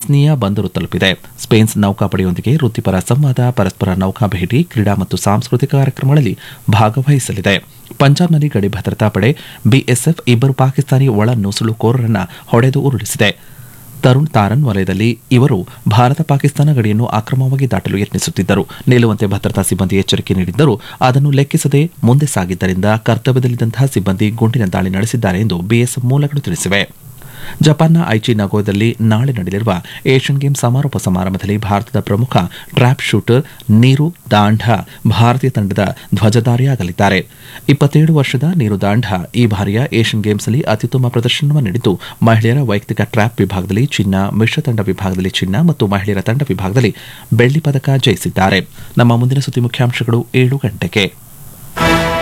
ವಿಶ್ವಸನೀಯ ಬಂದರು ತಲುಪಿದೆ ಸ್ಪೇನ್ ನೌಕಾಪಡೆಯೊಂದಿಗೆ ವೃತ್ತಿಪರ ಸಂವಾದ ಪರಸ್ಪರ ನೌಕಾ ಭೇಟಿ ಕ್ರೀಡಾ ಮತ್ತು ಸಾಂಸ್ಕೃತಿಕ ಕಾರ್ಯಕ್ರಮಗಳಲ್ಲಿ ಭಾಗವಹಿಸಲಿದೆ ಪಂಜಾಬ್ನಲ್ಲಿ ಗಡಿ ಭದ್ರತಾ ಪಡೆ ಬಿಎಸ್ಎಫ್ ಇಬ್ಬರು ಪಾಕಿಸ್ತಾನಿ ಒಳ ನುಸುಳುಕೋರರನ್ನ ಹೊಡೆದು ಉರುಳಿಸಿದೆ ತರುಣ್ ತಾರನ್ ವಲಯದಲ್ಲಿ ಇವರು ಭಾರತ ಪಾಕಿಸ್ತಾನ ಗಡಿಯನ್ನು ಅಕ್ರಮವಾಗಿ ದಾಟಲು ಯತ್ನಿಸುತ್ತಿದ್ದರು ನಿಲ್ಲುವಂತೆ ಭದ್ರತಾ ಸಿಬ್ಬಂದಿ ಎಚ್ಚರಿಕೆ ನೀಡಿದ್ದರೂ ಅದನ್ನು ಲೆಕ್ಕಿಸದೆ ಮುಂದೆ ಸಾಗಿದ್ದರಿಂದ ಕರ್ತವ್ಯದಲ್ಲಿದ್ದಂತಹ ಸಿಬ್ಬಂದಿ ಗುಂಡಿನ ದಾಳಿ ನಡೆಸಿದ್ದಾರೆ ಎಂದು ಬಿಎಸ್ಎಫ್ ಮೂಲಗಳು ತಿಳಿಸಿವೆ ಜಪಾನ್ನ ಐಚಿ ನಗೋದಲ್ಲಿ ನಾಳೆ ನಡೆಯಲಿರುವ ಏಷ್ಯನ್ ಗೇಮ್ಸ್ ಸಮಾರೋಪ ಸಮಾರಂಭದಲ್ಲಿ ಭಾರತದ ಪ್ರಮುಖ ಟ್ರ್ಯಾಪ್ ಶೂಟರ್ ನೀರು ದಾಂಢಾ ಭಾರತೀಯ ತಂಡದ ಧ್ವಜಧಾರಿಯಾಗಲಿದ್ದಾರೆ ಇಪ್ಪತ್ತೇಳು ವರ್ಷದ ನೀರು ದಾಂಢಾ ಈ ಬಾರಿಯ ಏಷ್ಯನ್ ಗೇಮ್ಸ್ನಲ್ಲಿ ಅತ್ಯುತ್ತಮ ಪ್ರದರ್ಶನವನ್ನು ನೀಡಿದ್ದು ಮಹಿಳೆಯರ ವೈಯಕ್ತಿಕ ಟ್ರ್ಯಾಪ್ ವಿಭಾಗದಲ್ಲಿ ಚಿನ್ನ ಮಿಶ್ರ ತಂಡ ವಿಭಾಗದಲ್ಲಿ ಚಿನ್ನ ಮತ್ತು ಮಹಿಳೆಯರ ತಂಡ ವಿಭಾಗದಲ್ಲಿ ಬೆಳ್ಳಿ ಪದಕ ಜಯಿಸಿದ್ದಾರೆ ನಮ್ಮ ಮುಂದಿನ ಸುದ್ದಿ ಮುಖ್ಯಾಂಶಗಳು ಏಳು ಗಂಟೆಗೆ